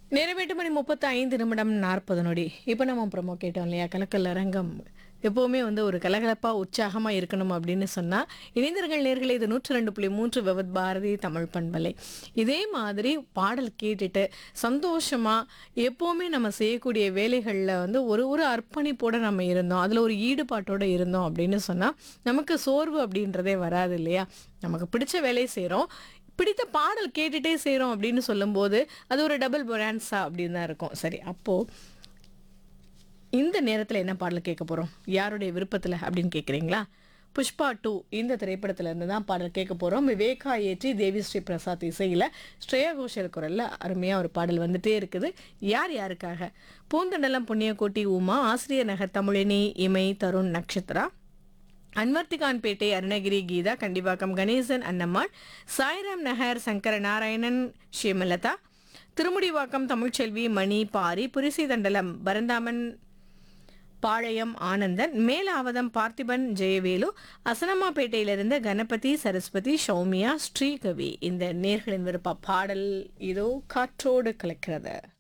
நேரம் எட்டு மணி முப்பத்தி ஐந்து நிமிடம் நாற்பது நொடி இப்போ நம்ம ப்ரமோ கேட்டோம் இல்லையா கலக்கல் அரங்கம் எப்போவுமே வந்து ஒரு கலகலப்பாக உற்சாகமாக இருக்கணும் அப்படின்னு சொன்னால் இணைந்தர்கள் நேர்களே இது நூற்றி ரெண்டு புள்ளி மூன்று விவத் பாரதி தமிழ் பண்பலை இதே மாதிரி பாடல் கேட்டுட்டு சந்தோஷமாக எப்போவுமே நம்ம செய்யக்கூடிய வேலைகளில் வந்து ஒரு ஒரு அர்ப்பணிப்போடு நம்ம இருந்தோம் அதில் ஒரு ஈடுபாட்டோடு இருந்தோம் அப்படின்னு சொன்னால் நமக்கு சோர்வு அப்படின்றதே வராது இல்லையா நமக்கு பிடிச்ச வேலையை செய்கிறோம் பிடித்த பாடல் கேட்டுட்டே செய்கிறோம் அப்படின்னு சொல்லும்போது அது ஒரு டபுள் பொரான்ஸா அப்படின்னு தான் இருக்கும் சரி அப்போது இந்த நேரத்தில் என்ன பாடல் கேட்க போகிறோம் யாருடைய விருப்பத்தில் அப்படின்னு கேட்குறீங்களா புஷ்பா டூ இந்த திரைப்படத்துல இருந்து தான் பாடல் கேட்க போகிறோம் விவேகா ஏற்றி தேவி ஸ்ரீ பிரசாத் இசையில் ஸ்ரேயா கோஷல் குரலில் அருமையாக ஒரு பாடல் வந்துட்டே இருக்குது யார் யாருக்காக பூந்தண்டலம் புண்ணியக்கோட்டி உமா ஆசிரியர் நகர் தமிழினி இமை தருண் நக்ஷத்ரா அன்வர்த்திகான்பேட்டை அருணகிரி கீதா கண்டிப்பாக்கம் கணேசன் அன்னம்மாள் சாய்ராம் நகர் சங்கர நாராயணன் ஷியமலதா திருமுடிவாக்கம் தமிழ்ச்செல்வி மணி பாரி புரிசி தண்டலம் பரந்தாமன் பாளையம் ஆனந்தன் மேலாவதம் பார்த்திபன் ஜெயவேலு அசனமாப்பேட்டையிலிருந்து கணபதி சரஸ்வதி சௌமியா ஸ்ரீகவி இந்த நேர்களின் விருப்ப பாடல் இதோ காற்றோடு கலக்கிறது